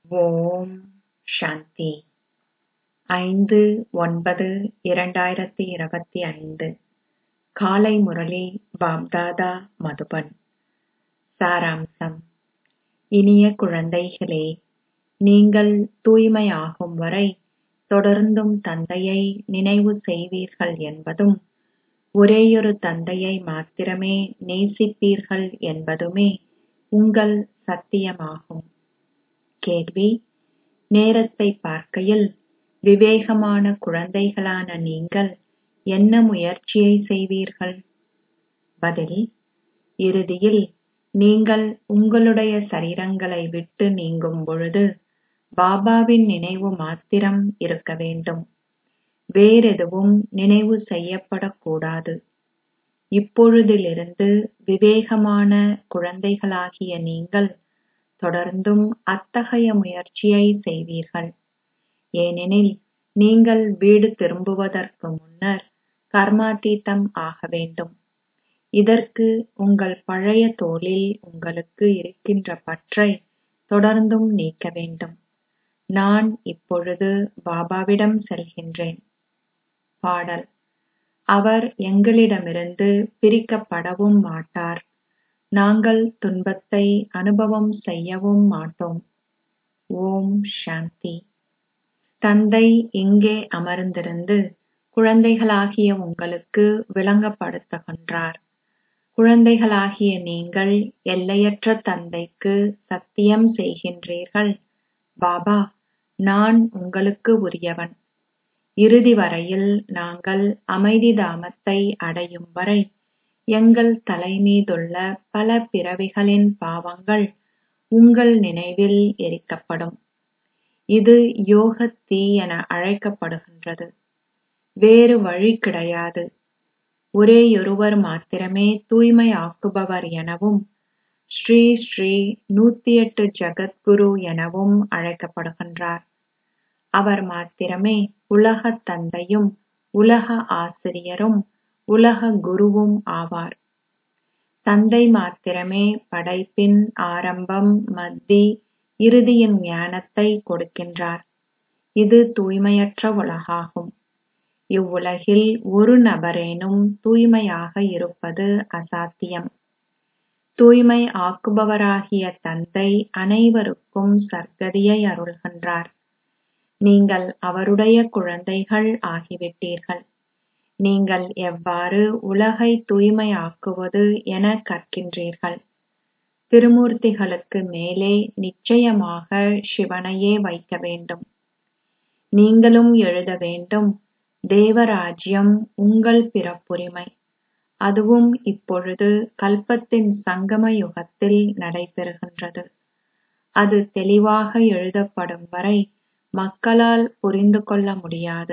ஓம் சாந்தி ஐந்து ஒன்பது இரண்டாயிரத்தி இருபத்தி ஐந்து காலை முரளி பாப்தாதா மதுபன் சாராம்சம் இனிய குழந்தைகளே நீங்கள் தூய்மையாகும் வரை தொடர்ந்தும் தந்தையை நினைவு செய்வீர்கள் என்பதும் ஒரேயொரு தந்தையை மாத்திரமே நேசிப்பீர்கள் என்பதுமே உங்கள் சத்தியமாகும் கேள்வி நேரத்தை பார்க்கையில் விவேகமான குழந்தைகளான நீங்கள் என்ன முயற்சியை செய்வீர்கள் பதில் இறுதியில் நீங்கள் உங்களுடைய சரீரங்களை விட்டு நீங்கும் பொழுது பாபாவின் நினைவு மாத்திரம் இருக்க வேண்டும் வேறெதுவும் நினைவு செய்யப்படக்கூடாது இப்பொழுதிலிருந்து விவேகமான குழந்தைகளாகிய நீங்கள் தொடர்ந்தும் அத்தகைய முயற்சியை செய்வீர்கள் ஏனெனில் நீங்கள் வீடு திரும்புவதற்கு முன்னர் கர்மாதீதம் ஆக வேண்டும் இதற்கு உங்கள் பழைய தோளில் உங்களுக்கு இருக்கின்ற பற்றை தொடர்ந்தும் நீக்க வேண்டும் நான் இப்பொழுது பாபாவிடம் செல்கின்றேன் பாடல் அவர் எங்களிடமிருந்து பிரிக்கப்படவும் மாட்டார் நாங்கள் துன்பத்தை அனுபவம் செய்யவும் மாட்டோம் ஓம் சாந்தி தந்தை இங்கே அமர்ந்திருந்து குழந்தைகளாகிய உங்களுக்கு விளங்கப்படுத்துகின்றார் குழந்தைகளாகிய நீங்கள் எல்லையற்ற தந்தைக்கு சத்தியம் செய்கின்றீர்கள் பாபா நான் உங்களுக்கு உரியவன் இறுதி வரையில் நாங்கள் அமைதி தாமத்தை அடையும் வரை எங்கள் தலைமீதுள்ள பல பிறவிகளின் பாவங்கள் உங்கள் நினைவில் எரிக்கப்படும் இது யோகத் தீ என அழைக்கப்படுகின்றது வேறு வழி கிடையாது ஒரேயொருவர் மாத்திரமே தூய்மை ஆக்குபவர் எனவும் ஸ்ரீ ஸ்ரீ நூத்தி எட்டு ஜகத்குரு எனவும் அழைக்கப்படுகின்றார் அவர் மாத்திரமே உலகத் தந்தையும் உலக ஆசிரியரும் உலக குருவும் ஆவார் தந்தை மாத்திரமே படைப்பின் ஆரம்பம் மத்தி இறுதியின் ஞானத்தை கொடுக்கின்றார் இது தூய்மையற்ற உலகாகும் இவ்வுலகில் ஒரு நபரேனும் தூய்மையாக இருப்பது அசாத்தியம் தூய்மை ஆக்குபவராகிய தந்தை அனைவருக்கும் சர்க்கதியை அருள்கின்றார் நீங்கள் அவருடைய குழந்தைகள் ஆகிவிட்டீர்கள் நீங்கள் எவ்வாறு உலகை தூய்மையாக்குவது என கற்கின்றீர்கள் திருமூர்த்திகளுக்கு மேலே நிச்சயமாக சிவனையே வைக்க வேண்டும் நீங்களும் எழுத வேண்டும் தேவராஜ்யம் உங்கள் பிறப்புரிமை அதுவும் இப்பொழுது கல்பத்தின் சங்கம யுகத்தில் நடைபெறுகின்றது அது தெளிவாக எழுதப்படும் வரை மக்களால் புரிந்து கொள்ள முடியாது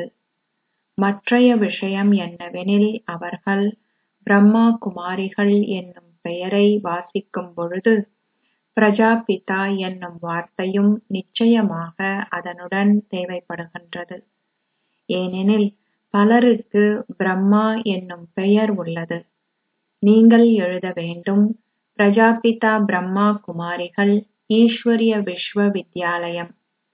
மற்றைய விஷயம் என்னவெனில் அவர்கள் பிரம்மா குமாரிகள் என்னும் பெயரை வாசிக்கும் பொழுது பிரஜாபிதா என்னும் வார்த்தையும் நிச்சயமாக அதனுடன் தேவைப்படுகின்றது ஏனெனில் பலருக்கு பிரம்மா என்னும் பெயர் உள்ளது நீங்கள் எழுத வேண்டும் பிரஜாபிதா பிரம்மா குமாரிகள் ஈஸ்வரிய விஸ்வ வித்யாலயம்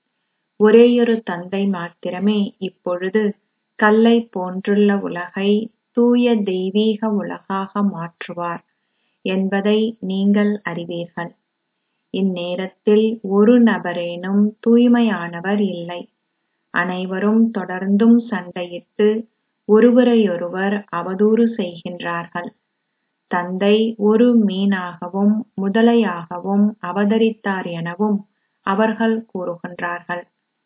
ஒரேயொரு தந்தை மாத்திரமே இப்பொழுது கல்லை போன்றுள்ள உலகை தூய தெய்வீக உலகாக மாற்றுவார் என்பதை நீங்கள் அறிவீர்கள் இந்நேரத்தில் ஒரு நபரேனும் தூய்மையானவர் இல்லை அனைவரும் தொடர்ந்தும் சண்டையிட்டு ஒருவரையொருவர் அவதூறு செய்கின்றார்கள் தந்தை ஒரு மீனாகவும் முதலையாகவும் அவதரித்தார் எனவும் அவர்கள் கூறுகின்றார்கள்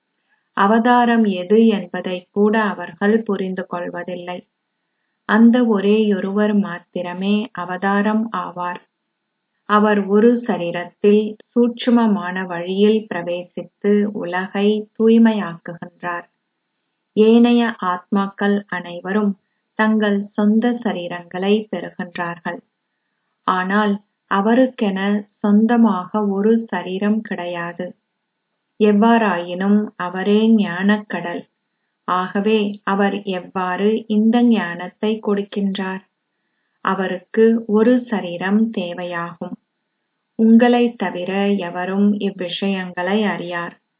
அவதாரம் எது என்பதை கூட அவர்கள் புரிந்து கொள்வதில்லை அந்த ஒரேயொருவர் மாத்திரமே அவதாரம் ஆவார் அவர் ஒரு சரீரத்தில் சூட்சுமமான வழியில் பிரவேசித்து உலகை தூய்மையாக்குகின்றார் ஏனைய ஆத்மாக்கள் அனைவரும் தங்கள் சொந்த சரீரங்களை பெறுகின்றார்கள் ஆனால் அவருக்கென சொந்தமாக ஒரு சரீரம் கிடையாது எவ்வாறாயினும் அவரே ஞானக்கடல் ஆகவே அவர் எவ்வாறு இந்த ஞானத்தை கொடுக்கின்றார் அவருக்கு ஒரு சரீரம் தேவையாகும் உங்களைத் தவிர எவரும் இவ்விஷயங்களை அறியார்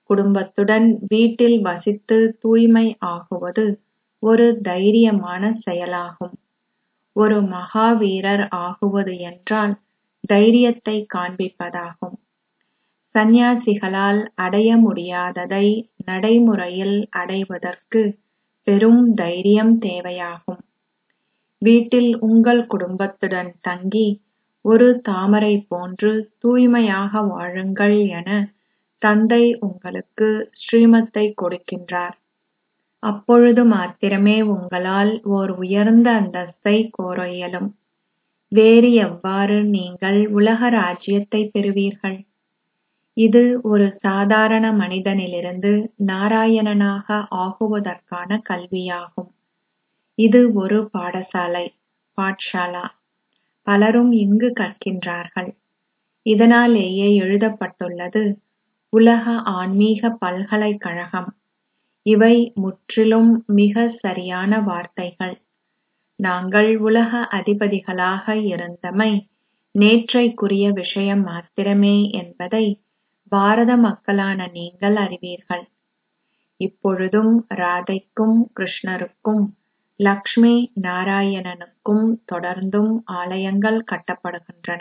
குடும்பத்துடன் வீட்டில் வசித்து தூய்மை ஆகுவது ஒரு தைரியமான செயலாகும் ஒரு மகாவீரர் ஆகுவது என்றால் தைரியத்தை காண்பிப்பதாகும் சந்நியாசிகளால் அடைய முடியாததை நடைமுறையில் அடைவதற்கு பெரும் தைரியம் தேவையாகும் வீட்டில் உங்கள் குடும்பத்துடன் தங்கி ஒரு தாமரை போன்று தூய்மையாக வாழுங்கள் என தந்தை உங்களுக்கு ஸ்ரீமத்தை கொடுக்கின்றார் அப்பொழுது மாத்திரமே உங்களால் ஓர் உயர்ந்த அந்தஸ்தை கோர இயலும் வேறு எவ்வாறு நீங்கள் உலக ராஜ்யத்தை பெறுவீர்கள் இது ஒரு சாதாரண மனிதனிலிருந்து நாராயணனாக ஆகுவதற்கான கல்வியாகும் இது ஒரு பாடசாலை பாட்ஷாலா பலரும் இங்கு கற்கின்றார்கள் இதனாலேயே எழுதப்பட்டுள்ளது உலக ஆன்மீக பல்கலைக்கழகம் இவை முற்றிலும் மிக சரியான வார்த்தைகள் நாங்கள் உலக அதிபதிகளாக இருந்தமை நேற்றைக்குரிய விஷயம் மாத்திரமே என்பதை பாரத மக்களான நீங்கள் அறிவீர்கள் இப்பொழுதும் ராதைக்கும் கிருஷ்ணருக்கும் லக்ஷ்மி நாராயணனுக்கும் தொடர்ந்தும் ஆலயங்கள் கட்டப்படுகின்றன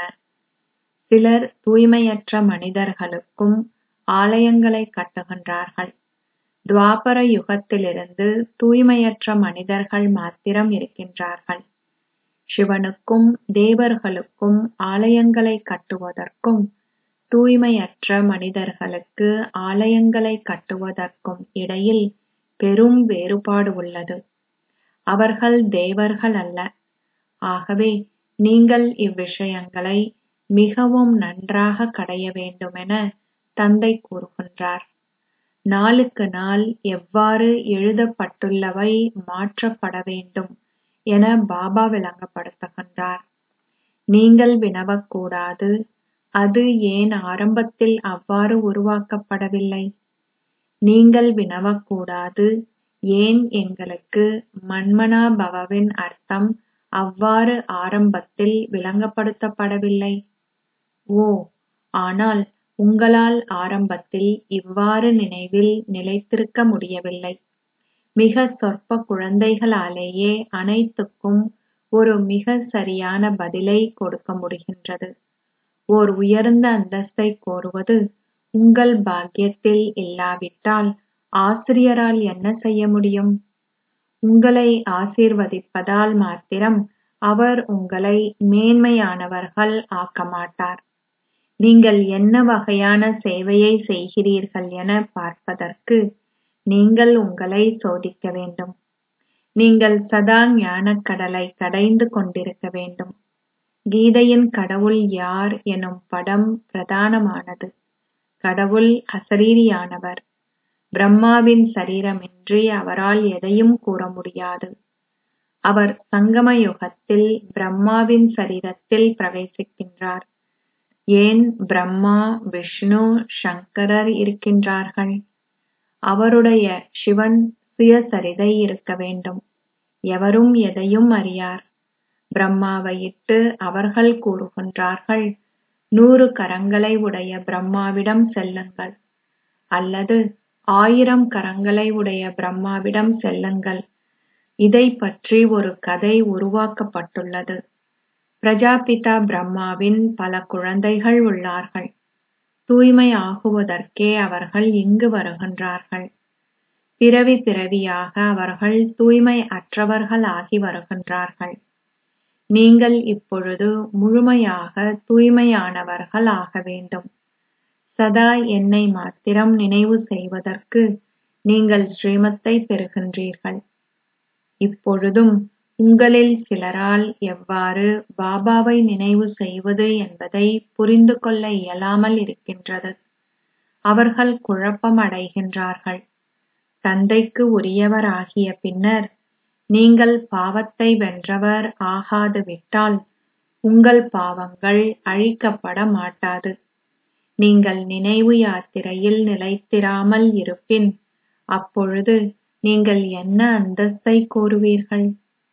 சிலர் தூய்மையற்ற மனிதர்களுக்கும் ஆலயங்களை கட்டுகின்றார்கள் துவாபர யுகத்திலிருந்து தூய்மையற்ற மனிதர்கள் மாத்திரம் இருக்கின்றார்கள் சிவனுக்கும் தேவர்களுக்கும் ஆலயங்களை கட்டுவதற்கும் தூய்மையற்ற மனிதர்களுக்கு ஆலயங்களை கட்டுவதற்கும் இடையில் பெரும் வேறுபாடு உள்ளது அவர்கள் தேவர்கள் அல்ல ஆகவே நீங்கள் இவ்விஷயங்களை மிகவும் நன்றாக கடைய வேண்டுமென தந்தை கூறுகின்றார் நாளுக்கு நாள் எவ்வாறு எழுதப்பட்டுள்ளவை மாற்றப்பட வேண்டும் என பாபா விளங்கப்படுத்துகின்றார் நீங்கள் வினவக்கூடாது அது ஏன் ஆரம்பத்தில் அவ்வாறு உருவாக்கப்படவில்லை நீங்கள் வினவக்கூடாது ஏன் எங்களுக்கு மன்மனா பவவின் அர்த்தம் அவ்வாறு ஆரம்பத்தில் விளங்கப்படுத்தப்படவில்லை ஓ ஆனால் உங்களால் ஆரம்பத்தில் இவ்வாறு நினைவில் நிலைத்திருக்க முடியவில்லை மிக சொற்ப குழந்தைகளாலேயே அனைத்துக்கும் ஒரு மிக சரியான பதிலை கொடுக்க முடிகின்றது ஓர் உயர்ந்த அந்தஸ்தை கோருவது உங்கள் பாக்கியத்தில் இல்லாவிட்டால் ஆசிரியரால் என்ன செய்ய முடியும் உங்களை ஆசீர்வதிப்பதால் மாத்திரம் அவர் உங்களை மேன்மையானவர்கள் ஆக்க மாட்டார் நீங்கள் என்ன வகையான சேவையை செய்கிறீர்கள் என பார்ப்பதற்கு நீங்கள் உங்களை சோதிக்க வேண்டும் நீங்கள் சதா ஞானக் கடலை கடைந்து கொண்டிருக்க வேண்டும் கீதையின் கடவுள் யார் எனும் படம் பிரதானமானது கடவுள் அசரீரியானவர் பிரம்மாவின் சரீரமின்றி அவரால் எதையும் கூற முடியாது அவர் சங்கம யுகத்தில் பிரம்மாவின் சரீரத்தில் பிரவேசிக்கின்றார் ஏன் பிரம்மா விஷ்ணு சங்கரர் இருக்கின்றார்கள் அவருடைய சிவன் சுயசரிதை இருக்க வேண்டும் எவரும் எதையும் அறியார் பிரம்மாவை இட்டு அவர்கள் கூறுகின்றார்கள் நூறு கரங்களை உடைய பிரம்மாவிடம் செல்லுங்கள் அல்லது ஆயிரம் கரங்களை உடைய பிரம்மாவிடம் செல்லுங்கள் இதை பற்றி ஒரு கதை உருவாக்கப்பட்டுள்ளது பிரஜாபிதா பிரம்மாவின் பல குழந்தைகள் உள்ளார்கள் தூய்மை ஆகுவதற்கே அவர்கள் இங்கு வருகின்றார்கள் பிறவி பிறவியாக அவர்கள் தூய்மை அற்றவர்கள் ஆகி வருகின்றார்கள் நீங்கள் இப்பொழுது முழுமையாக தூய்மையானவர்கள் ஆக வேண்டும் சதா என்னை மாத்திரம் நினைவு செய்வதற்கு நீங்கள் ஸ்ரீமத்தை பெறுகின்றீர்கள் இப்பொழுதும் உங்களில் சிலரால் எவ்வாறு பாபாவை நினைவு செய்வது என்பதை புரிந்து கொள்ள இயலாமல் இருக்கின்றது அவர்கள் குழப்பம் அடைகின்றார்கள் தந்தைக்கு உரியவர் ஆகிய பின்னர் நீங்கள் பாவத்தை வென்றவர் ஆகாது விட்டால் உங்கள் பாவங்கள் அழிக்கப்பட மாட்டாது நீங்கள் நினைவு யாத்திரையில் நிலைத்திராமல் இருப்பின் அப்பொழுது நீங்கள் என்ன அந்தஸ்தை கோருவீர்கள்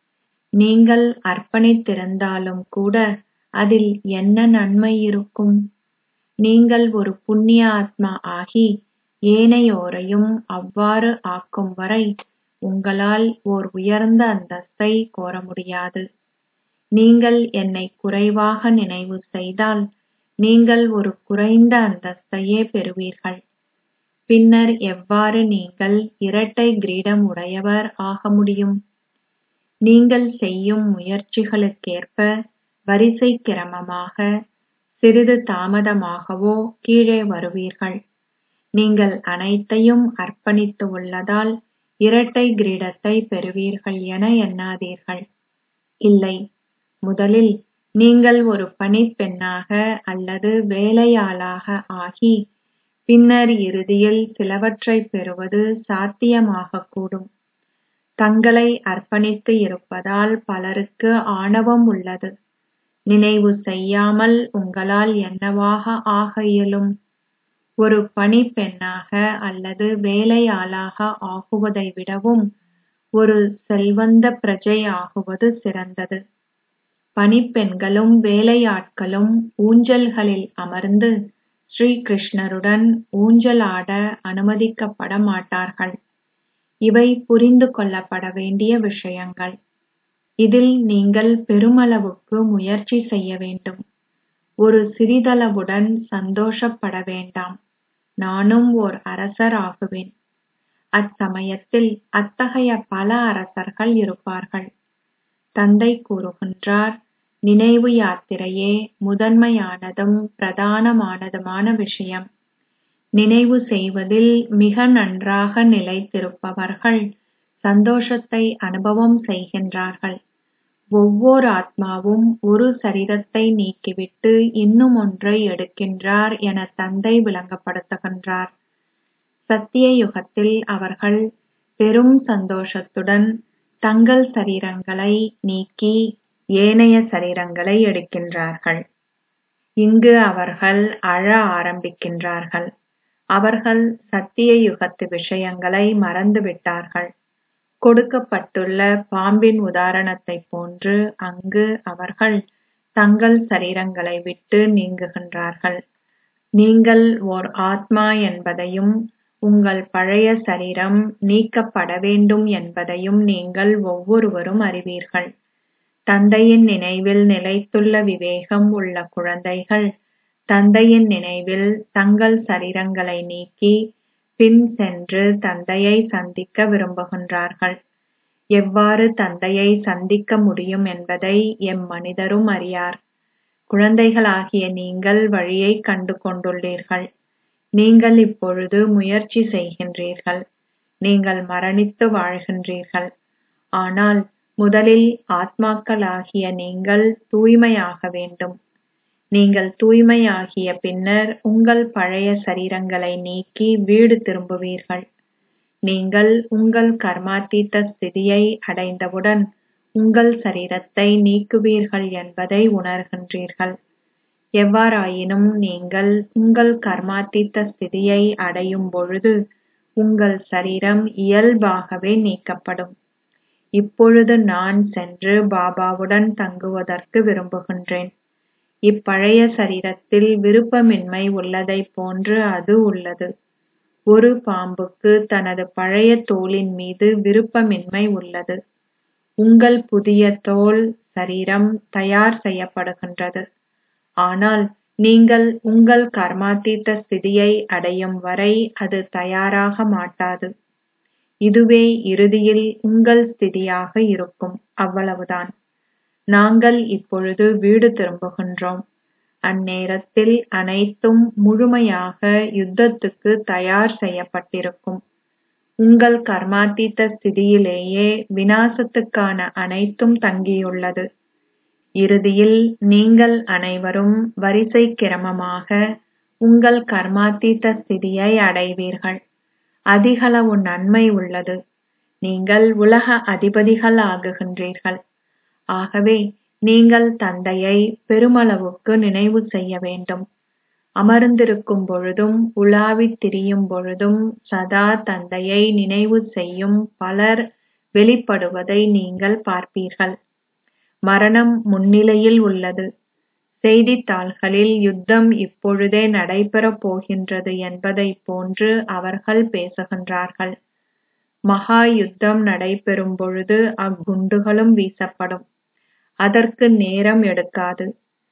நீங்கள் அர்ப்பணித்திருந்தாலும் கூட அதில் என்ன நன்மை இருக்கும் நீங்கள் ஒரு புண்ணிய ஆத்மா ஆகி ஏனையோரையும் அவ்வாறு ஆக்கும் வரை உங்களால் ஓர் உயர்ந்த அந்தஸ்தை கோர முடியாது நீங்கள் என்னை குறைவாக நினைவு செய்தால் நீங்கள் ஒரு குறைந்த அந்தஸ்தையே பெறுவீர்கள் பின்னர் எவ்வாறு நீங்கள் இரட்டை கிரீடம் உடையவர் ஆக முடியும் நீங்கள் செய்யும் முயற்சிகளுக்கேற்ப வரிசை கிரமமாக சிறிது தாமதமாகவோ கீழே வருவீர்கள் நீங்கள் அனைத்தையும் அர்ப்பணித்து உள்ளதால் இரட்டை கிரீடத்தை பெறுவீர்கள் என எண்ணாதீர்கள் இல்லை முதலில் நீங்கள் ஒரு பணிப்பெண்ணாக அல்லது வேலையாளாக ஆகி பின்னர் இறுதியில் சிலவற்றைப் பெறுவது சாத்தியமாகக்கூடும் தங்களை அர்ப்பணித்து இருப்பதால் பலருக்கு ஆணவம் உள்ளது நினைவு செய்யாமல் உங்களால் என்னவாக ஆக இயலும் ஒரு பணிப்பெண்ணாக அல்லது வேலையாளாக ஆகுவதை விடவும் ஒரு செல்வந்த பிரஜை ஆகுவது சிறந்தது பணிப்பெண்களும் வேலையாட்களும் ஊஞ்சல்களில் அமர்ந்து ஸ்ரீ கிருஷ்ணருடன் ஊஞ்சலாட அனுமதிக்கப்பட மாட்டார்கள் இவை புரிந்து கொள்ளப்பட வேண்டிய விஷயங்கள் இதில் நீங்கள் பெருமளவுக்கு முயற்சி செய்ய வேண்டும் ஒரு சிறிதளவுடன் சந்தோஷப்பட வேண்டாம் நானும் ஓர் அரசர் ஆகுவேன் அச்சமயத்தில் அத்தகைய பல அரசர்கள் இருப்பார்கள் தந்தை கூறுகின்றார் நினைவு யாத்திரையே முதன்மையானதும் பிரதானமானதுமான விஷயம் நினைவு செய்வதில் மிக நன்றாக நிலைத்திருப்பவர்கள் சந்தோஷத்தை அனுபவம் செய்கின்றார்கள் ஒவ்வொரு ஆத்மாவும் ஒரு சரீரத்தை நீக்கிவிட்டு இன்னும் ஒன்றை எடுக்கின்றார் என தந்தை விளங்கப்படுத்துகின்றார் சத்திய யுகத்தில் அவர்கள் பெரும் சந்தோஷத்துடன் தங்கள் சரீரங்களை நீக்கி ஏனைய சரீரங்களை எடுக்கின்றார்கள் இங்கு அவர்கள் அழ ஆரம்பிக்கின்றார்கள் அவர்கள் சத்திய யுகத்து விஷயங்களை மறந்துவிட்டார்கள் கொடுக்கப்பட்டுள்ள பாம்பின் உதாரணத்தைப் போன்று அங்கு அவர்கள் தங்கள் சரீரங்களை விட்டு நீங்குகின்றார்கள் நீங்கள் ஓர் ஆத்மா என்பதையும் உங்கள் பழைய சரீரம் நீக்கப்பட வேண்டும் என்பதையும் நீங்கள் ஒவ்வொருவரும் அறிவீர்கள் தந்தையின் நினைவில் நிலைத்துள்ள விவேகம் உள்ள குழந்தைகள் தந்தையின் நினைவில் தங்கள் சரீரங்களை நீக்கி பின் சென்று தந்தையை சந்திக்க விரும்புகின்றார்கள் எவ்வாறு தந்தையை சந்திக்க முடியும் என்பதை எம்மனிதரும் அறியார் குழந்தைகளாகிய நீங்கள் வழியைக் கண்டு கொண்டுள்ளீர்கள் நீங்கள் இப்பொழுது முயற்சி செய்கின்றீர்கள் நீங்கள் மரணித்து வாழ்கின்றீர்கள் ஆனால் முதலில் ஆத்மாக்களாகிய நீங்கள் தூய்மையாக வேண்டும் நீங்கள் தூய்மையாகிய பின்னர் உங்கள் பழைய சரீரங்களை நீக்கி வீடு திரும்புவீர்கள் நீங்கள் உங்கள் கர்மாத்தீத ஸ்திதியை அடைந்தவுடன் உங்கள் சரீரத்தை நீக்குவீர்கள் என்பதை உணர்கின்றீர்கள் எவ்வாறாயினும் நீங்கள் உங்கள் கர்மாத்தீத ஸ்திதியை அடையும் பொழுது உங்கள் சரீரம் இயல்பாகவே நீக்கப்படும் இப்பொழுது நான் சென்று பாபாவுடன் தங்குவதற்கு விரும்புகின்றேன் இப்பழைய சரீரத்தில் விருப்பமின்மை உள்ளதைப் போன்று அது உள்ளது ஒரு பாம்புக்கு தனது பழைய தோலின் மீது விருப்பமின்மை உள்ளது உங்கள் புதிய தோல் சரீரம் தயார் செய்யப்படுகின்றது ஆனால் நீங்கள் உங்கள் கர்மாத்தீத ஸ்திதியை அடையும் வரை அது தயாராக மாட்டாது இதுவே இறுதியில் உங்கள் ஸ்திதியாக இருக்கும் அவ்வளவுதான் நாங்கள் இப்பொழுது வீடு திரும்புகின்றோம் அந்நேரத்தில் அனைத்தும் முழுமையாக யுத்தத்துக்கு தயார் செய்யப்பட்டிருக்கும் உங்கள் கர்மாத்தீத ஸ்திதியிலேயே வினாசத்துக்கான அனைத்தும் தங்கியுள்ளது இறுதியில் நீங்கள் அனைவரும் வரிசை கிரமமாக உங்கள் கர்மாத்தீத ஸ்திதியை அடைவீர்கள் அதிகளவு நன்மை உள்ளது நீங்கள் உலக அதிபதிகள் ஆகுகின்றீர்கள் ஆகவே நீங்கள் தந்தையை பெருமளவுக்கு நினைவு செய்ய வேண்டும் அமர்ந்திருக்கும் பொழுதும் உலாவித் திரியும் பொழுதும் சதா தந்தையை நினைவு செய்யும் பலர் வெளிப்படுவதை நீங்கள் பார்ப்பீர்கள் மரணம் முன்னிலையில் உள்ளது செய்தித்தாள்களில் யுத்தம் இப்பொழுதே நடைபெறப் போகின்றது என்பதைப் போன்று அவர்கள் பேசுகின்றார்கள் மகா யுத்தம் நடைபெறும் பொழுது அக்குண்டுகளும் வீசப்படும் அதற்கு நேரம் எடுக்காது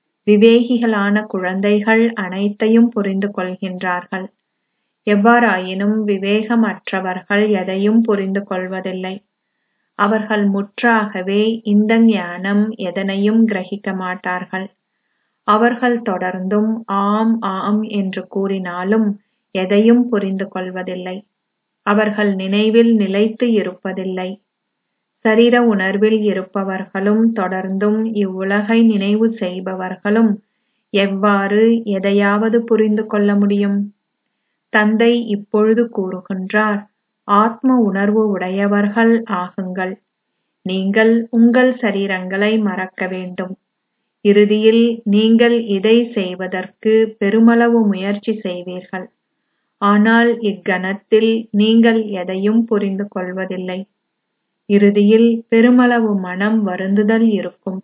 விவேகிகளான குழந்தைகள் அனைத்தையும் புரிந்து கொள்கின்றார்கள் எவ்வாறாயினும் விவேகமற்றவர்கள் எதையும் புரிந்து கொள்வதில்லை அவர்கள் முற்றாகவே இந்த ஞானம் எதனையும் கிரகிக்க மாட்டார்கள் அவர்கள் தொடர்ந்தும் ஆம் ஆம் என்று கூறினாலும் எதையும் புரிந்து கொள்வதில்லை அவர்கள் நினைவில் நிலைத்து இருப்பதில்லை சரீர உணர்வில் இருப்பவர்களும் தொடர்ந்தும் இவ்வுலகை நினைவு செய்பவர்களும் எவ்வாறு எதையாவது புரிந்து கொள்ள முடியும் தந்தை இப்பொழுது கூறுகின்றார் ஆத்ம உணர்வு உடையவர்கள் ஆகுங்கள் நீங்கள் உங்கள் சரீரங்களை மறக்க வேண்டும் இறுதியில் நீங்கள் இதை செய்வதற்கு பெருமளவு முயற்சி செய்வீர்கள் ஆனால் இக்கணத்தில் நீங்கள் எதையும் புரிந்து கொள்வதில்லை இறுதியில் பெருமளவு மனம் வருந்துதல் இருக்கும்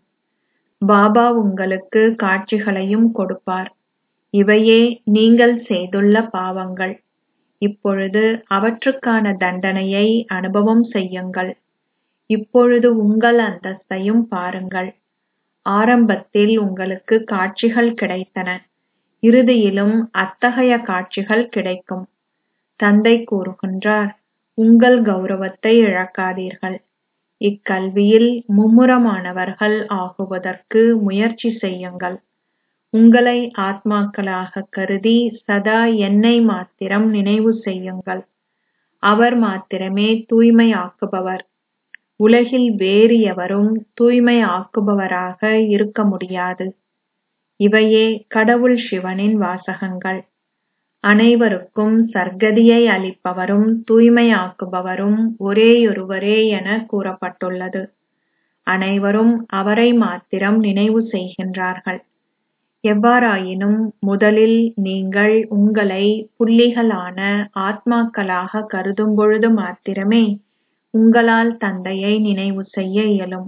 பாபா உங்களுக்கு காட்சிகளையும் கொடுப்பார் இவையே நீங்கள் செய்துள்ள பாவங்கள் இப்பொழுது அவற்றுக்கான தண்டனையை அனுபவம் செய்யுங்கள் இப்பொழுது உங்கள் அந்தஸ்தையும் பாருங்கள் ஆரம்பத்தில் உங்களுக்கு காட்சிகள் கிடைத்தன இறுதியிலும் அத்தகைய காட்சிகள் கிடைக்கும் தந்தை கூறுகின்றார் உங்கள் கௌரவத்தை இழக்காதீர்கள் இக்கல்வியில் மும்முரமானவர்கள் ஆகுவதற்கு முயற்சி செய்யுங்கள் உங்களை ஆத்மாக்களாக கருதி சதா என்னை மாத்திரம் நினைவு செய்யுங்கள் அவர் மாத்திரமே தூய்மையாக்குபவர் உலகில் வேறு எவரும் தூய்மை ஆக்குபவராக இருக்க முடியாது இவையே கடவுள் சிவனின் வாசகங்கள் அனைவருக்கும் சர்க்கதியை அளிப்பவரும் தூய்மையாக்குபவரும் ஒரேயொருவரே என கூறப்பட்டுள்ளது அனைவரும் அவரை மாத்திரம் நினைவு செய்கின்றார்கள் எவ்வாறாயினும் முதலில் நீங்கள் உங்களை புள்ளிகளான ஆத்மாக்களாக கருதும் பொழுது மாத்திரமே உங்களால் தந்தையை நினைவு செய்ய இயலும்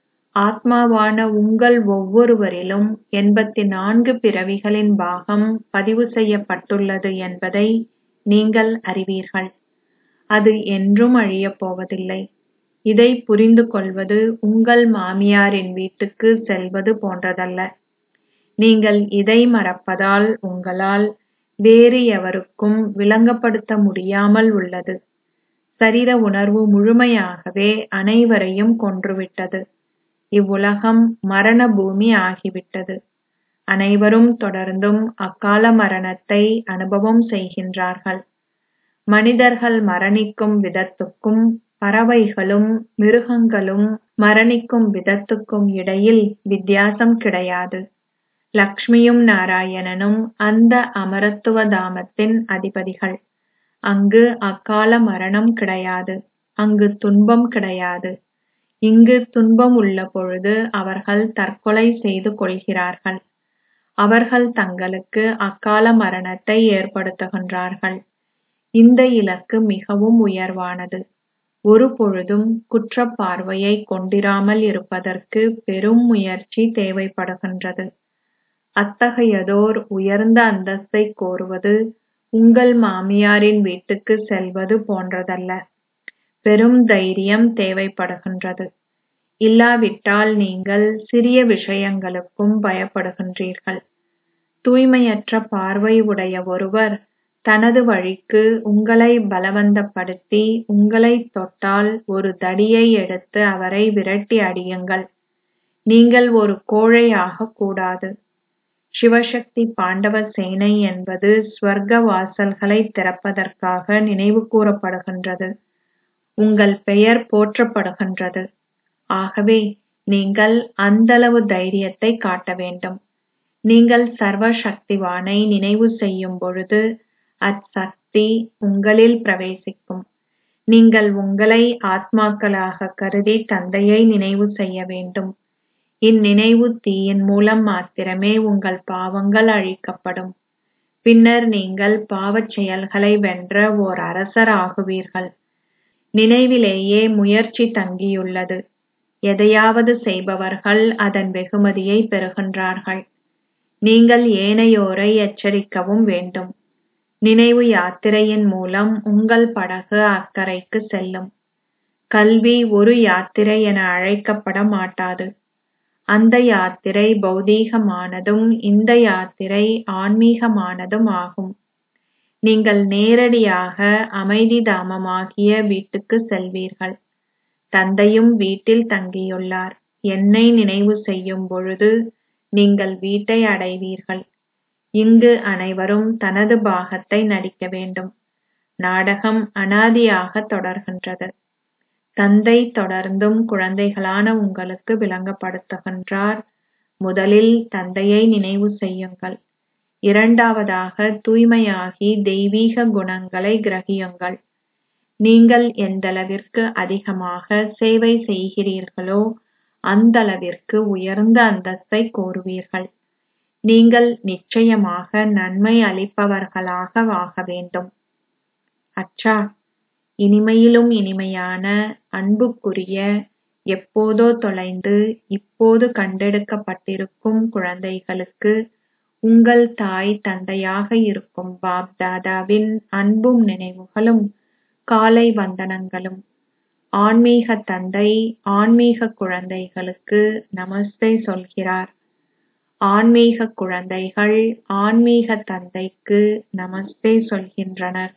ஆத்மாவான உங்கள் ஒவ்வொருவரிலும் எண்பத்தி நான்கு பிறவிகளின் பாகம் பதிவு செய்யப்பட்டுள்ளது என்பதை நீங்கள் அறிவீர்கள் அது என்றும் அழியப் போவதில்லை இதை புரிந்து கொள்வது உங்கள் மாமியாரின் வீட்டுக்கு செல்வது போன்றதல்ல நீங்கள் இதை மறப்பதால் உங்களால் வேறு எவருக்கும் விளங்கப்படுத்த முடியாமல் உள்ளது சரீர உணர்வு முழுமையாகவே அனைவரையும் கொன்றுவிட்டது இவ்வுலகம் மரண பூமி ஆகிவிட்டது அனைவரும் தொடர்ந்தும் அக்கால மரணத்தை அனுபவம் செய்கின்றார்கள் மனிதர்கள் மரணிக்கும் விதத்துக்கும் பறவைகளும் மிருகங்களும் மரணிக்கும் விதத்துக்கும் இடையில் வித்தியாசம் கிடையாது லக்ஷ்மியும் நாராயணனும் அந்த அமரத்துவ தாமத்தின் அதிபதிகள் அங்கு அக்கால மரணம் கிடையாது அங்கு துன்பம் கிடையாது இங்கு துன்பம் உள்ள பொழுது அவர்கள் தற்கொலை செய்து கொள்கிறார்கள் அவர்கள் தங்களுக்கு அக்கால மரணத்தை ஏற்படுத்துகின்றார்கள் இந்த இலக்கு மிகவும் உயர்வானது ஒரு பொழுதும் குற்றப் பார்வையை கொண்டிராமல் இருப்பதற்கு பெரும் முயற்சி தேவைப்படுகின்றது அத்தகையதோர் உயர்ந்த அந்தஸ்தை கோருவது உங்கள் மாமியாரின் வீட்டுக்கு செல்வது போன்றதல்ல பெரும் தைரியம் தேவைப்படுகின்றது இல்லாவிட்டால் நீங்கள் சிறிய விஷயங்களுக்கும் பயப்படுகின்றீர்கள் தூய்மையற்ற பார்வை உடைய ஒருவர் தனது வழிக்கு உங்களை பலவந்தப்படுத்தி உங்களை தொட்டால் ஒரு தடியை எடுத்து அவரை விரட்டி அடியுங்கள் நீங்கள் ஒரு கோழையாக கூடாது சிவசக்தி பாண்டவ சேனை என்பது ஸ்வர்க்க வாசல்களை திறப்பதற்காக நினைவு கூறப்படுகின்றது உங்கள் பெயர் போற்றப்படுகின்றது ஆகவே நீங்கள் அந்தளவு தைரியத்தை காட்ட வேண்டும் நீங்கள் சர்வ சக்திவானை நினைவு செய்யும் பொழுது அச்சக்தி உங்களில் பிரவேசிக்கும் நீங்கள் உங்களை ஆத்மாக்களாக கருதி தந்தையை நினைவு செய்ய வேண்டும் இந்நினைவு தீயின் மூலம் மாத்திரமே உங்கள் பாவங்கள் அழிக்கப்படும் பின்னர் நீங்கள் பாவச் செயல்களை வென்ற ஓர் அரசர் ஆகுவீர்கள் நினைவிலேயே முயற்சி தங்கியுள்ளது எதையாவது செய்பவர்கள் அதன் வெகுமதியை பெறுகின்றார்கள் நீங்கள் ஏனையோரை எச்சரிக்கவும் வேண்டும் நினைவு யாத்திரையின் மூலம் உங்கள் படகு அக்கரைக்கு செல்லும் கல்வி ஒரு யாத்திரை என அழைக்கப்பட மாட்டாது அந்த யாத்திரை பௌதீகமானதும் இந்த யாத்திரை ஆன்மீகமானதும் ஆகும் நீங்கள் நேரடியாக அமைதி தாமமாகிய வீட்டுக்கு செல்வீர்கள் தந்தையும் வீட்டில் தங்கியுள்ளார் என்னை நினைவு செய்யும் பொழுது நீங்கள் வீட்டை அடைவீர்கள் இங்கு அனைவரும் தனது பாகத்தை நடிக்க வேண்டும் நாடகம் அனாதியாக தொடர்கின்றது தந்தை தொடர்ந்தும் குழந்தைகளான உங்களுக்கு விளங்கப்படுத்துகின்றார் முதலில் தந்தையை நினைவு செய்யுங்கள் இரண்டாவதாக தூய்மையாகி தெய்வீக குணங்களை கிரகியுங்கள் நீங்கள் எந்தளவிற்கு அதிகமாக சேவை செய்கிறீர்களோ அந்தளவிற்கு உயர்ந்த அந்தஸ்தை கோருவீர்கள் நீங்கள் நிச்சயமாக நன்மை அளிப்பவர்களாக ஆக வேண்டும் அச்சா இனிமையிலும் இனிமையான அன்புக்குரிய எப்போதோ தொலைந்து இப்போது கண்டெடுக்கப்பட்டிருக்கும் குழந்தைகளுக்கு உங்கள் தாய் தந்தையாக இருக்கும் பாப் தாதாவின் அன்பும் நினைவுகளும் காலை வந்தனங்களும் ஆன்மீக தந்தை ஆன்மீக குழந்தைகளுக்கு நமஸ்தே சொல்கிறார் ஆன்மீக குழந்தைகள் ஆன்மீக தந்தைக்கு நமஸ்தே சொல்கின்றனர்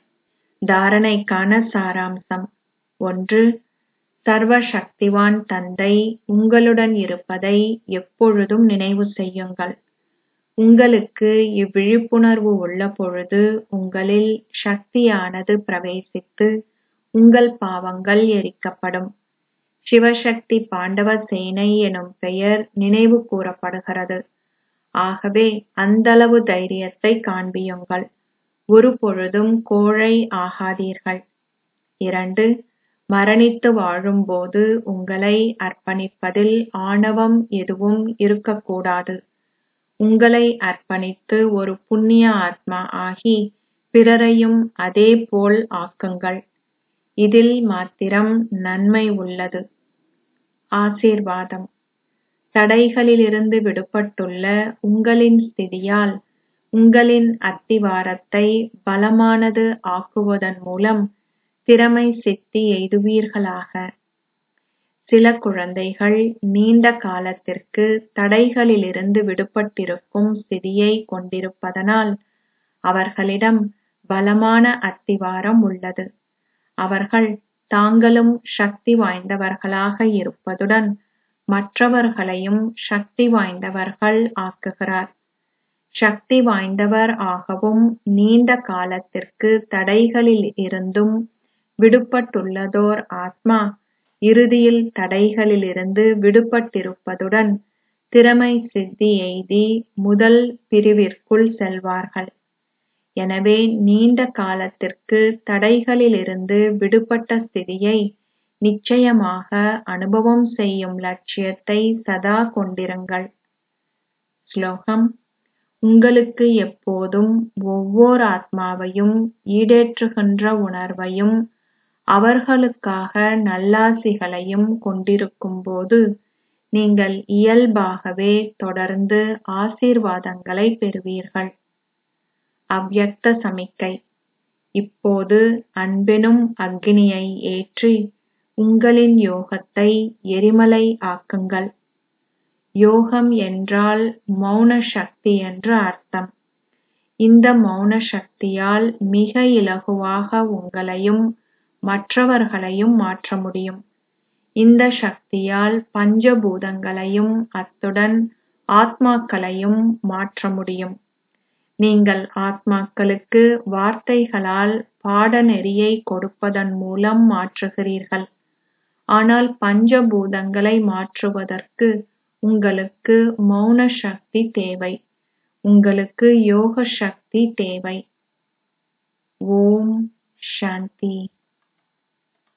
தாரணைக்கான சாராம்சம் ஒன்று சர்வ சக்திவான் தந்தை உங்களுடன் இருப்பதை எப்பொழுதும் நினைவு செய்யுங்கள் உங்களுக்கு இவ்விழிப்புணர்வு உள்ள பொழுது உங்களில் சக்தியானது பிரவேசித்து உங்கள் பாவங்கள் எரிக்கப்படும் சிவசக்தி பாண்டவ சேனை எனும் பெயர் நினைவு கூறப்படுகிறது ஆகவே அந்தளவு தைரியத்தை காண்பியுங்கள் ஒரு பொழுதும் கோழை ஆகாதீர்கள் இரண்டு மரணித்து வாழும்போது உங்களை அர்ப்பணிப்பதில் ஆணவம் எதுவும் இருக்கக்கூடாது உங்களை அர்ப்பணித்து ஒரு புண்ணிய ஆத்மா ஆகி பிறரையும் அதே போல் ஆக்குங்கள் இதில் மாத்திரம் நன்மை உள்ளது ஆசீர்வாதம் தடைகளிலிருந்து விடுபட்டுள்ள உங்களின் ஸ்திதியால் உங்களின் அத்திவாரத்தை பலமானது ஆக்குவதன் மூலம் திறமை சித்தி எய்துவீர்களாக சில குழந்தைகள் நீண்ட காலத்திற்கு தடைகளிலிருந்து விடுபட்டிருக்கும் ஸ்திதியை கொண்டிருப்பதனால் அவர்களிடம் பலமான அத்திவாரம் உள்ளது அவர்கள் தாங்களும் சக்தி வாய்ந்தவர்களாக இருப்பதுடன் மற்றவர்களையும் சக்தி வாய்ந்தவர்கள் ஆக்குகிறார் சக்தி வாய்ந்தவர் ஆகவும் நீண்ட காலத்திற்கு தடைகளில் இருந்தும் விடுபட்டுள்ளதோர் ஆத்மா இறுதியில் தடைகளிலிருந்து விடுபட்டிருப்பதுடன் திறமை சித்தி எய்தி முதல் பிரிவிற்குள் செல்வார்கள் எனவே நீண்ட காலத்திற்கு தடைகளிலிருந்து விடுபட்ட ஸ்திதியை நிச்சயமாக அனுபவம் செய்யும் லட்சியத்தை சதா கொண்டிருங்கள் ஸ்லோகம் உங்களுக்கு எப்போதும் ஒவ்வோர் ஆத்மாவையும் ஈடேற்றுகின்ற உணர்வையும் அவர்களுக்காக நல்லாசிகளையும் கொண்டிருக்கும்போது நீங்கள் இயல்பாகவே தொடர்ந்து ஆசீர்வாதங்களை பெறுவீர்கள் அவ்யக்த சமிக்கை இப்போது அன்பெனும் அக்னியை ஏற்றி உங்களின் யோகத்தை எரிமலை ஆக்குங்கள் யோகம் என்றால் மௌன சக்தி என்று அர்த்தம் இந்த மௌன சக்தியால் மிக இலகுவாக உங்களையும் மற்றவர்களையும் மாற்ற முடியும் இந்த சக்தியால் பஞ்சபூதங்களையும் அத்துடன் ஆத்மாக்களையும் மாற்ற முடியும் நீங்கள் ஆத்மாக்களுக்கு வார்த்தைகளால் பாடநெறியை கொடுப்பதன் மூலம் மாற்றுகிறீர்கள் ஆனால் பஞ்சபூதங்களை மாற்றுவதற்கு உங்களுக்கு மௌன சக்தி தேவை உங்களுக்கு யோக சக்தி தேவை ஓம் சாந்தி